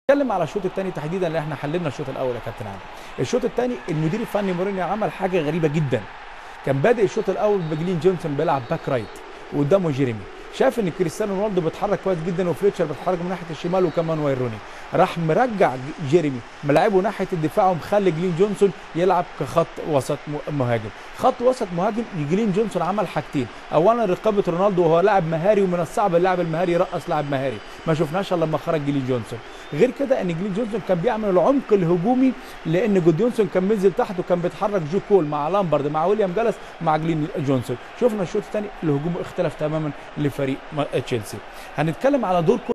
نتكلم على الشوط الثاني تحديدا اللي احنا حللنا الشوط الاول يا كابتن عادل الشوط الثاني المدير الفني مورينيو عمل حاجه غريبه جدا كان بادئ الشوط الاول بجلين جونسون بيلعب باك رايت وقدامه جيريمي شاف ان كريستيانو رونالدو بيتحرك كويس جدا وفليتشر بيتحرك من ناحيه الشمال وكمان ويروني راح مرجع جيريمي ملاعبه ناحيه الدفاع ومخلي جلين جونسون يلعب كخط وسط مهاجم خط وسط مهاجم جلين جونسون عمل حاجتين اولا رقابه رونالدو وهو لاعب مهاري ومن الصعب اللاعب المهاري يرقص لاعب مهاري ما شفناش الا لما خرج جلين جونسون غير كده ان جلين جونسون كان بيعمل العمق الهجومي لان جوديونسون كان بينزل تحت وكان بيتحرك جو كول مع لامبرد مع ويليام جالس مع جلين جونسون شفنا الشوط الثاني الهجوم اختلف تماما لفريق تشيلسي هنتكلم على دور